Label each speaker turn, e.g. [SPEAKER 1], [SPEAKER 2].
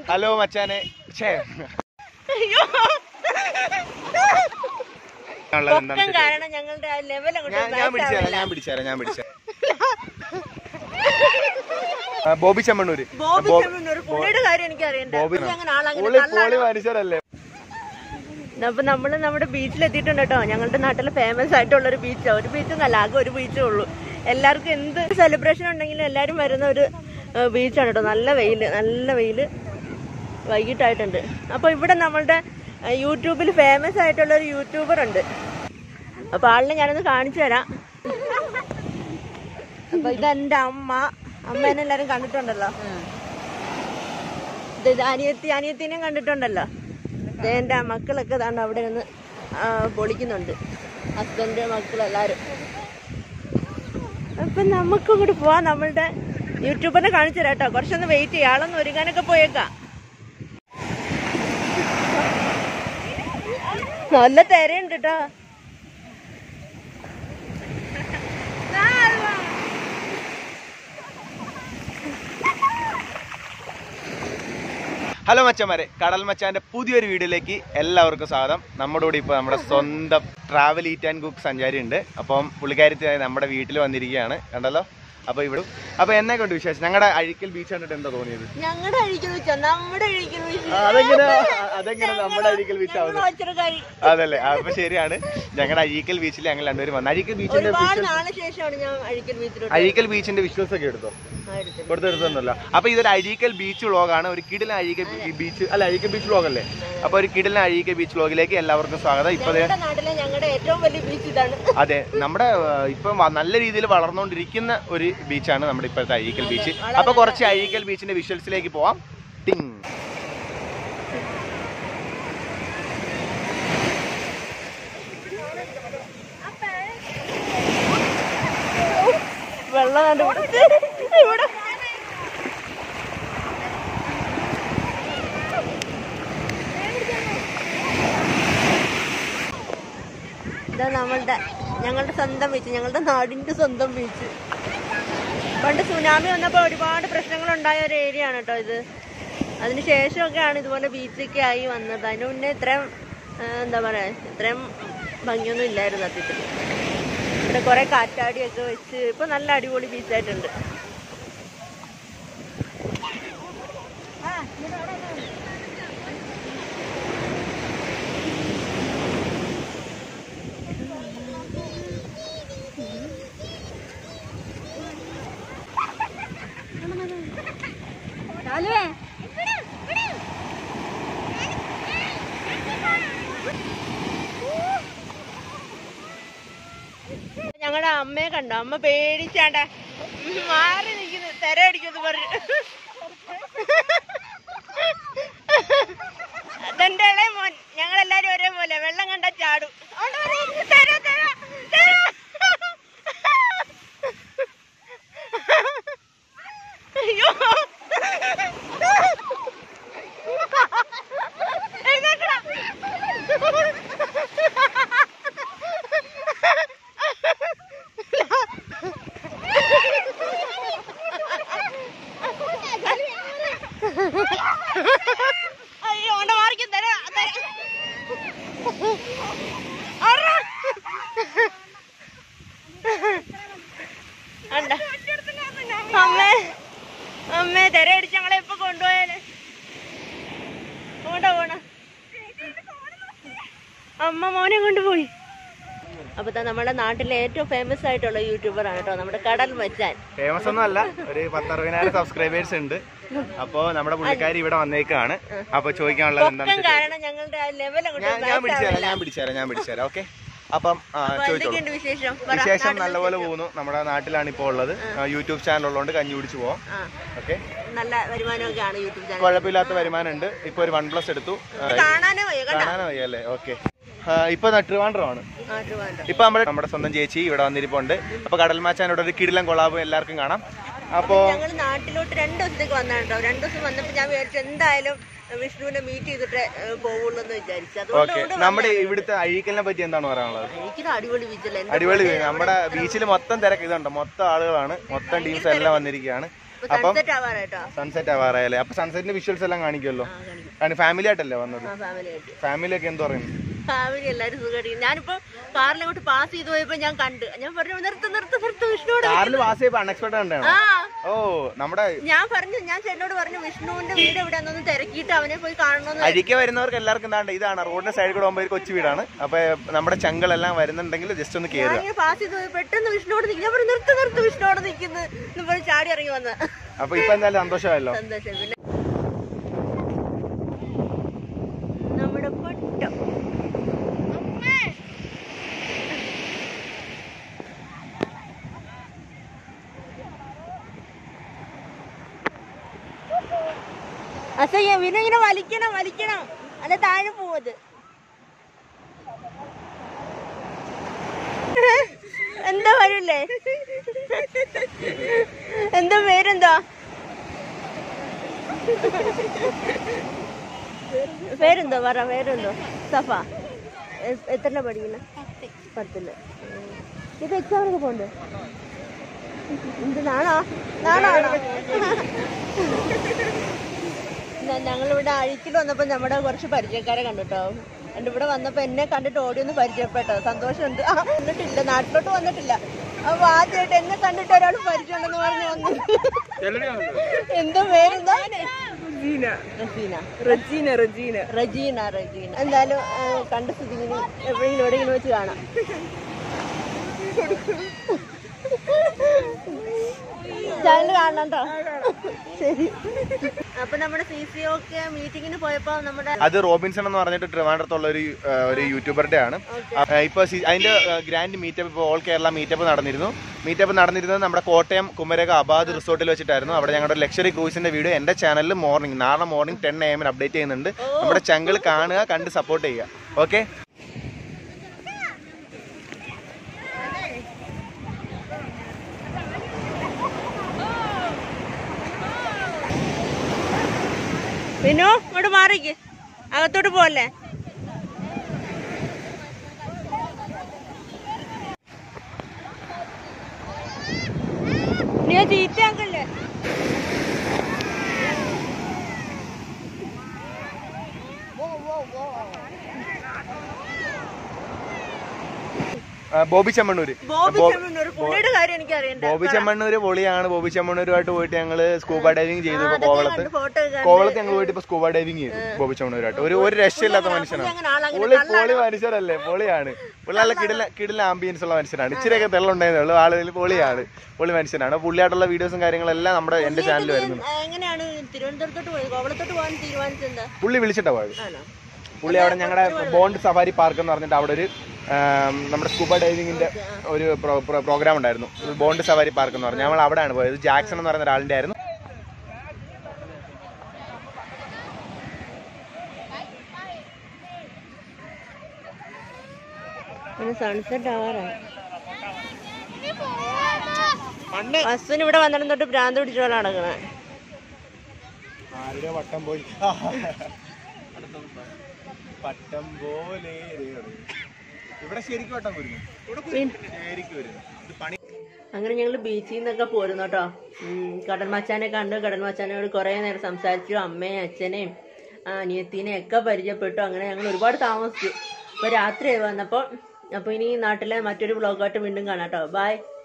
[SPEAKER 1] Hello മച്ചാനെ ഛേ
[SPEAKER 2] അയ്യോ
[SPEAKER 1] ഉള്ളത്
[SPEAKER 2] പൊക്കം
[SPEAKER 1] എന്താണെന്ന്
[SPEAKER 2] കാരണം ഞങ്ങളുടെ ആ ലെവൽ
[SPEAKER 1] ഞാൻ ഞാൻ പിടിച്ചുതരാം ഞാൻ പിടിച്ചുതരാം ഞാൻ പിടിച്ചുതരാം ആ, ബോബി ചെമ്മണ്ണൂര്
[SPEAKER 2] ബോബി
[SPEAKER 1] ബോബി-
[SPEAKER 2] ചെമ്മണ്ണൂർ പുള്ളിയുടെ കാര്യം എനിക്ക് അറിയണ്ട
[SPEAKER 1] ബോബി
[SPEAKER 2] പുള്ളി അങ്ങനെ ആളങ്ങനെ
[SPEAKER 1] പൊളി
[SPEAKER 2] കള്ളാണ്.
[SPEAKER 1] പൊളി മനുഷ്യരല്ലേ
[SPEAKER 2] അപ്പൊ നമ്മള് നമ്മുടെ ബീച്ചിൽ എത്തിയിട്ടുണ്ട് കേട്ടോ ഞങ്ങളുടെ നാട്ടിലെ ഫേമസ് ആയിട്ടുള്ള ഒരു ബീച്ചാ ഒരു ബീച്ചും അല്ല ആകെ ഒരു ബീച്ചേ ഉള്ളൂ എല്ലാവർക്കും എന്ത് സെലിബ്രേഷൻ ഉണ്ടെങ്കിലും എല്ലാരും വരുന്ന ഒരു ബീച്ചാണ് കേട്ടോ നല്ല വെയില് നല്ല വെയില് വൈകിട്ടായിട്ടുണ്ട് അപ്പൊ ഇവിടെ നമ്മളുടെ യൂട്യൂബിൽ ഫേമസ് ആയിട്ടുള്ള ഒരു യൂട്യൂബർ ഉണ്ട് അപ്പൊ ആളിനെ ഞാനൊന്ന് കാണിച്ചു തരാം അപ്പൊ ഇതെന്റെ അമ്മ അമ്മേനെ എല്ലാരും കണ്ടിട്ടുണ്ടല്ലോ ഇത് ഇത് അനിയത്തി അനിയത്തിനെയും കണ്ടിട്ടുണ്ടല്ലോ ദേ എൻ്റെ മക്കളൊക്കെ ദാണ്ട് അവിടെ നിന്ന് ആ, പൊളിക്കുന്നുണ്ട് ഹസ്ബൻഡ് മക്കളെല്ലാവരും അപ്പം നമുക്ക് ഇങ്ങോട്ട് പോവാം നമ്മളുടെ യൂട്യൂബറിനെ കാണിച്ചു തരാം കേട്ടോ കുറച്ചൊന്ന് വെയിറ്റ് ചെയ്യാം ആളൊന്ന് ഒരുങ്ങാനൊക്കെ പോയേക്കാം നല്ല തിരയുണ്ട് കേട്ടോ
[SPEAKER 1] ഹലോ മച്ചന്മാരെ കടൽ മച്ചാന്റെ പുതിയൊരു വീഡിയോയിലേക്ക് എല്ലാവർക്കും സ്വാഗതം നമ്മുടെ കൂടെ ഇപ്പോൾ നമ്മുടെ സ്വന്തം ട്രാവൽ ഈറ്റ് ആൻഡ് കുക്ക് സഞ്ചാരി ഉണ്ട് അപ്പം പുള്ളിക്കാരത്തി നമ്മുടെ വീട്ടിൽ വന്നിരിക്കുകയാണ് കണ്ടല്ലോ അപ്പോൾ ഇവിടെ അപ്പോൾ എന്നെ കൊണ്ട് വിശേഷം ഞങ്ങളുടെ അഴിക്കൽ ബീച്ച് കണ്ടിട്ട് എന്താ തോന്നിയത്
[SPEAKER 2] ഞങ്ങളുടെ അഴിക്കുന്ന വെച്ചാ നമ്മുടെ അഴിക്കുന്ന വെച്ചാ
[SPEAKER 1] ആ, അതെങ്ങനെ അതെങ്ങനെ നമ്മുടെ അഴിക്കൽ ബീച്ച് ആവുന്നത്
[SPEAKER 2] ഒച്ചരക്കാരി
[SPEAKER 1] അതല്ലേ അപ്പൊ ശരിയാണ് ഞങ്ങളുടെ അഴീക്കൽ ബീച്ചിൽ ഞങ്ങൾ രണ്ടുപേരും വന്നു അഴീക്കൽ ബീച്ചിന്റെ
[SPEAKER 2] ഒരുപാട് നാളെ ശേഷമാണ് ഞാൻ അഴിക്കൽ ബീച്ചിലോട്ട്
[SPEAKER 1] അഴീക്കൽ ബീച്ചിന്റെ വിഷ്വൽസ് ഒക്കെ എടുത്തോ
[SPEAKER 2] എടുത്തത്
[SPEAKER 1] കൊടുത്തെടുത്തല്ലോ അപ്പൊ ഇതൊരു അഴീക്കൽ ബീച്ച് വ്ളോഗാണ് ഒരു കിടിലൻ അഴീക്കൽ ബീച്ച് അല്ല അഴീക്കൽ ബീച്ച് വ്ളോഗ് അല്ലേ അപ്പൊ ഒരു കിടിലൻ അഴീക്കൽ ബീച്ച് വ്ളോഗിലേക്ക് എല്ലാവർക്കും സ്വാഗതം ഇപ്പൊ ദേ-
[SPEAKER 2] ഞങ്ങളുടെ നാട്ടിലെ ഞങ്ങളുടെ ഏറ്റവും വലിയ ബീച്ച് ഇതാണ്
[SPEAKER 1] അതെ നമ്മുടെ ആ, ഇപ്പം വ- നല്ല രീതിയിൽ വളർന്നുകൊണ്ടിരിക്കുന്ന ഒരു ബീച്ചാണ് നമ്മുടെ ഇപ്പോഴത്തെ അഴീക്കൽ ബീച്ച് അപ്പൊ കുറച്ച് അഴീക്കൽ ബീച്ചിന്റെ വിഷ്വൽസിലേക്ക് പോവാം ടിങ്
[SPEAKER 2] വെള്ളം കണ്ടുപിടിച്ച് ഇവിടെ ഇതാ നമ്മളുടെ ഞങ്ങളുടെ സ്വന്തം ബീച്ച് ഞങ്ങളുടെ നാടിന്റെ സ്വന്തം ബീച്ച് പണ്ട് സുനാമി വന്നപ്പോൾ ഒരുപാട് പ്രശ്നങ്ങൾ ഉണ്ടായ ഒരു ഏരിയ ആണ് കേട്ടോ ഇത് അതിന് ശേഷമൊക്കെയാണ് ഇതുപോലെ ബീച്ചൊക്കെ ആയി വന്നത് അതിന് മുന്നേ ഇത്രയും ആ, എന്താ പറയാ ഇത്രയും ഭംഗിയൊന്നും ഇല്ലായിരുന്നു സത്യത്തിൽ ഇവിടെ കുറെ കാറ്റാടിയൊക്കെ വെച്ച് ഇപ്പൊ നല്ല അടിപൊളി ബീച്ചായിട്ടുണ്ട് ഞങ്ങളുടെ അമ്മയെ കണ്ടോ അമ്മ പേടിച്ചാണ്ട മാറി നിൽക്കുന്നു തെര അടിക്കുന്നു പറഞ്ഞു അതെന്റെ ഇളയ മോൻ ഞങ്ങളെല്ലാരും ഒരേപോലെ വെള്ളം കണ്ട ചാടും അവിടെ വരെ, തെര, തെര, തെര. അയ്യോ എഴുന്നേക്കടാ. അയ്യോ ഓണ്ട മാറിക്കും തരാ അമ്മേ അമ്മേ തെര അടിച്ച് ഞങ്ങളെ ഇപ്പൊ കൊണ്ടുപോയാല് ഓണ്ട പോണ അമ്മ മോനെ കൊണ്ടുപോയി അപ്പൊ ദാ നമ്മുടെ നാട്ടിലെ ഏറ്റവും ഫേമസ് ആയിട്ടുള്ള യൂട്യൂബർ ആണ് കേട്ടോ നമ്മുടെ കടൽ മച്ചാൻ
[SPEAKER 1] ഫേമസ് ഒന്നും അല്ല ഒരു പത്തറുപതിനായിരം സബ്സ്ക്രൈബേഴ്സ് ഉണ്ട് അപ്പോ നമ്മുടെ പുള്ളിക്കാരി ഇവിടെ വന്നേക്കാണ് അപ്പൊ ചോദിക്കാനുള്ളത്
[SPEAKER 2] പൊക്കം
[SPEAKER 1] എന്താണെന്ന്
[SPEAKER 2] കാരണം ഞങ്ങളുടെ ആ ലെവൽ
[SPEAKER 1] ഞാൻ ഞാൻ പിടിച്ചുതരാം ഞാൻ പിടിച്ചുതരാം ഞാൻ പിടിച്ചുതരാം ഓക്കെ അപ്പം ആ, ചോദിച്ചോളൂ
[SPEAKER 2] എന്തൊക്കെയുണ്ട് വിശേഷം പറ,
[SPEAKER 1] വിശേഷം
[SPEAKER 2] നാട്ടിലെ
[SPEAKER 1] നല്ലപോലെ പോകുന്നു നമ്മുടെ നാട്ടിലാണ് ഇപ്പോൾ ഉള്ളത് ആ, യൂട്യൂബ് ചാനൽ ഉള്ളതുകൊണ്ട് കഞ്ഞി കുടിച്ച് പോവാം
[SPEAKER 2] ആ
[SPEAKER 1] ഓക്കെ
[SPEAKER 2] നല്ല വരുമാനമൊക്കെ ആണ് യൂട്യൂബ് ചാനൽ
[SPEAKER 1] കുഴപ്പമില്ലാത്ത വരുമാനം ഉണ്ട് ഇപ്പൊ ഒരു വൺ പ്ലസ് എടുത്തു ആ,
[SPEAKER 2] കാണാനോ വയ്യ കണ്ടോ
[SPEAKER 1] കാണാനോ വയ്യല്ലേ ഓക്കെ ഇപ്പൊ ട്രിവാൻഡ്രമാണ്
[SPEAKER 2] ആ ട്രിവാൻഡ്രം
[SPEAKER 1] ഇപ്പൊ നമ്മുടെ നമ്മുടെ സ്വന്തം ചേച്ചി ഇവിടെ വന്നിരിപ്പുണ്ട് അപ്പൊ കടൽമാച്ചാനോട് ഒരു കിടിലം കൊളാബ് എല്ലാവർക്കും കാണാം അപ്പോ
[SPEAKER 2] ഞങ്ങൾ നാട്ടിലോട്ട് രണ്ട് ദിവസത്തേക്ക് വന്നാണ് കേട്ടോ രണ്ട് ദിവസം വന്നപ്പോൾ ഞാൻ വിചാരിച്ചു എന്തായാലും വിഷ്ണുവിനെ മീറ്റ് ചെയ്തിട്ട് പോവുള്ളൂ എന്ന് വിചാരിച്ചു അതുകൊണ്ട്
[SPEAKER 1] ഓക്കെ നമ്മുടെ ഇവിടുത്തെ അഴീക്കലിനെ പറ്റി എന്താണ് പറയാനുള്ളത്
[SPEAKER 2] എനിക്കൊരു അടിപൊളി ബീച്ചല്ലേ
[SPEAKER 1] അടിപൊളി view. നമ്മുടെ ബീച്ചിൽ മൊത്തം തിരക്ക് ഇതുണ്ട് മൊത്തം ആളുകളാണ് മൊത്തം ടീംസ് എല്ലാം വന്നിരിക്കുകയാണ് അപ്പം
[SPEAKER 2] സൺസെറ്റ് ആവാറായിട്ടോ
[SPEAKER 1] സൺസെറ്റ് ആവാറായല്ലേ അപ്പൊ സൺസെറ്റിന്റെ വിഷ്വൽസ് എല്ലാം കാണിക്കുമല്ലോ
[SPEAKER 2] ആ കാണിക്കും
[SPEAKER 1] കാരണം ഫാമിലി ആയിട്ടല്ലേ വന്നത്
[SPEAKER 2] ആ ഫാമിലി ആയിട്ട്
[SPEAKER 1] ഫാമിലി ഒക്കെ എന്ത് പറയുന്നു
[SPEAKER 2] ഫാമിലി എല്ലാരും സുഖമായിട്ട് ഞാനിപ്പോ കാറിൽ അങ്ങോട്ട് പാസ് ചെയ്ത് പോയപ്പോ ഞാൻ കണ്ട് ഞാൻ പറഞ്ഞു നിർത്ത് നിർത്ത് നിർത്ത് വിഷ്ണുവോട്
[SPEAKER 1] കാറിൽ വാസ് ചെയ്യപ്പോ അൺഎക്സ്പെക്ടഡ് ഉണ്ടാണ്
[SPEAKER 2] ആ
[SPEAKER 1] ഓ നമ്മുടെ
[SPEAKER 2] ഞാൻ പറഞ്ഞു ഞാൻ ചേട്ടനോട് പറഞ്ഞു വിഷ്ണുവിന്റെ വീട് എവിടെയാണെന്നൊന്ന് തിരക്കിയിട്ട് അവനെ പോയി കാണണമെന്ന്
[SPEAKER 1] അഴിക്കെ വരുന്നവർക്ക് എല്ലാവർക്കും എന്താണ്ട് ഇതാണ് റോഡിന്റെ സൈഡിൽ കൂടെ പോകുമ്പോൾ ഒരു കൊച്ചു വീടാണ് അപ്പൊ നമ്മുടെ ചങ്കളെല്ലാം വരുന്നുണ്ടെങ്കിൽ ജസ്റ്റ് ഒന്ന് കയറുക
[SPEAKER 2] ഞാനിങ്ങനെ പാസ് ചെയ്ത് പോയി പെട്ടെന്ന് വിഷ്ണുവോട് നിൽക്കും ഞാൻ പറഞ്ഞു നിർത്ത് നിർത്ത് വിഷ്ണുവോട് നിൽക്കുന്നു എന്ന് പറഞ്ഞ് ചാടി ഇറങ്ങി വന്ന
[SPEAKER 1] അപ്പൊ ഇപ്പൊ എന്തായാലും സന്തോഷമായല്ലോ
[SPEAKER 2] സന്തോഷം പിന്നെ നമ്മുടെ പൊട്ടം അസയ്യ പിന്നെ ഇങ്ങനെ വലിക്കണം വലിക്കണം അല്ല താഴെ പോവത് എന്താ വരില്ലേ എന്താ പേരെന്താ പേരെന്തോ പറ പേരെന്തോ സഫ എ- എത്രല്ല പഠിക്കുന്ന പത്തില് ഉം. ഇത് എക്സാമിനൊക്കെ പോണ്ട് എന്ത് നാണോ നാണാണോ ഞങ്ങളിവിടെ അഴിക്കിൽ വന്നപ്പോൾ നമ്മുടെ കുറച്ച് പരിചയക്കാരെ കണ്ടുട്ടോ എൻ്റെ ഇവിടെ വന്നപ്പോൾ എന്നെ കണ്ടിട്ട് ഓടി ഒന്ന് പരിചയപ്പെട്ടോ സന്തോഷമുണ്ട് ആ വന്നിട്ടില്ല നാട്ടിലോട്ട് വന്നിട്ടില്ല അപ്പൊ ആദ്യമായിട്ട് എന്നെ കണ്ടിട്ട് ഒരാൾ പരിചയമുണ്ടെന്ന് പറഞ്ഞു വന്നു എന്തോ പേരെന്താ റസീന
[SPEAKER 3] റജീന റജീന
[SPEAKER 2] റജീന റജീന എന്തായാലും ആ, കണ്ട സ്ഥിതിന് എപ്പോഴെങ്കിലും എവിടെയെങ്കിലും വെച്ച് കാണാം ചാനൽ കാണണം കേട്ടോ ശരി അപ്പൊ നമ്മുടെ സി സി ഒക്കെ മീറ്റിങ്ങിന് പോയപ്പോ നമ്മുടെ
[SPEAKER 1] അത് റോബിൻസൺ എന്ന് പറഞ്ഞിട്ട് ട്രിവാൻഡ്രത്തുള്ള ഒരു ആ, ഒരു യൂട്യൂബറുടെ ആണ് ആ, ഇപ്പൊ സി- അതിന്റെ ഗ്രാൻഡ് മീറ്റപ്പ് ഇപ്പോൾ ഓൾ കേരള മീറ്റപ്പ് നടന്നിരുന്നു മീറ്റപ്പ് നടന്നിരുന്നത് നമ്മുടെ കോട്ടയം കുമരക അബാദ് റിസോർട്ടിൽ വെച്ചിട്ടായിരുന്നു അവിടെ ഞങ്ങളുടെ ലക്ഷറി ക്രൂസിന്റെ വീഡിയോ എന്റെ ചാനലിൽ മോർണിംഗ് നാളെ മോർണിംഗ് ടെൻ എ എമ്മിന് അപ്ഡേറ്റ് ചെയ്യുന്നുണ്ട് നമ്മുടെ ചങ്കൾ കാണുക കണ്ട് സപ്പോർട്ട് ചെയ്യുക ഓക്കെ
[SPEAKER 2] വിനു ഇങ്ങോട്ട് മാറിക്ക് അകത്തോട്ട് പോവല്ലേ നീ ചീത്തയാക്കല്ലേ
[SPEAKER 1] ബോബി ചെമ്മണ്ണൂര്
[SPEAKER 2] ബോബി ചെമ്മണ്ണൂർ പുള്ളിയുടെ കാര്യം എനിക്ക് അറിയണ്ട
[SPEAKER 1] ബോബി ചെമ്മണ്ണൂര് പൊളിയാണ് ബോബി ചെമ്മണ്ണൂരുമായിട്ട് പോയിട്ട് ഞങ്ങള് സ്കൂബ ഡൈവിംഗ് ചെയ്തു ഇപ്പൊ കോവളത്ത്
[SPEAKER 2] ഫോട്ടോ
[SPEAKER 1] കോവളത്ത് ഞങ്ങൾ പോയിട്ട് ഇപ്പൊ സ്കൂബ ഡൈവിംഗ് ചെയ്തു ബോബി ചെമ്മണ്ണൂരുമായിട്ട് ഒരു ഒരു രക്ഷയില്ലാത്ത മനുഷ്യനാണ്
[SPEAKER 2] അങ്ങനെ ആളങ്ങനെ
[SPEAKER 1] പൊളി പൊളി മനുഷ്യരല്ലേ പൊളിയാണ് പുള്ളി നല്ല കിടില കിടില ആംബിയൻസ് ഉള്ള മനുഷ്യനാണ് ഇച്ചിരിയൊക്കെ തെള്ളുണ്ടായിരുന്നേ ഉള്ളൂ ആളുകൾ പൊളിയാണ് പൊളി മനുഷ്യനാണ് പുള്ളിയായിട്ടുള്ള വീഡിയോസും കാര്യങ്ങളെല്ലാം നമ്മുടെ എന്റെ ചാനലിൽ വരുന്നുണ്ട്
[SPEAKER 2] ആ, എങ്ങനെയാണ് തിരുവനന്തപുരത്തോട്ട് പോയത് കോവളത്തോട്ട് പോകാൻ തീരുമാനിച്ചെന്താ
[SPEAKER 1] പുള്ളി വിളിച്ചിട്ടാ പോയത്
[SPEAKER 2] ആണോ
[SPEAKER 1] പുള്ളി അവിടെ ഞങ്ങളുടെ ബോണ്ട് സഫാരി പാർക്ക് എന്ന് പറഞ്ഞിട്ട് അവിടെ ഒരു ആം, നമ്മുടെ സ്കൂബ ഡൈവിങ്ങിന്റെ ഒരു പ്രോഗ്രാം ഉണ്ടായിരുന്നു ബോണ്ട് സഫാരി പാർക്ക് എന്ന് പറഞ്ഞു ഞങ്ങൾ അവിടെയാണ് പോയത് ജാക്സൺ എന്ന് പറയുന്ന ഒരാളിന്റെ ആയിരുന്നു
[SPEAKER 2] പിന്നെ സൺസെറ്റ് ആവാറായി അശ്വിൻ ഇവിടെ വന്നിടം തൊട്ട് ഭ്രാന്ത് പിടിച്ച പോലെ നടക്കണേ
[SPEAKER 1] ആരുടെ വട്ടം പോയി പട്ടം പോലെ ഇവിടെ ശരിക്കും വട്ടം വരുന്നു ശരിക്കും വരുന്നു ഇത് പണി
[SPEAKER 2] അങ്ങനെ ഞങ്ങൾ ബീച്ചിൽ നിന്നൊക്കെ പോരുന്നു കേട്ടോ ഉം, കടൽ മച്ചാനെ കണ്ട് കടൽ മച്ചാനോട് കുറേ നേരം സംസാരിച്ചു അമ്മയും അച്ഛനെയും ആ, അനിയത്തിനെയും ഒക്കെ പരിചയപ്പെട്ടു അങ്ങനെ ഞങ്ങൾ ഒരുപാട് താമസിച്ചു അപ്പോൾ രാത്രിയായി വന്നപ്പോൾ അപ്പോൾ ഇനി നാട്ടിലെ മറ്റൊരു വ്ളോഗായിട്ട് വീണ്ടും കാണാം കേട്ടോ ബൈ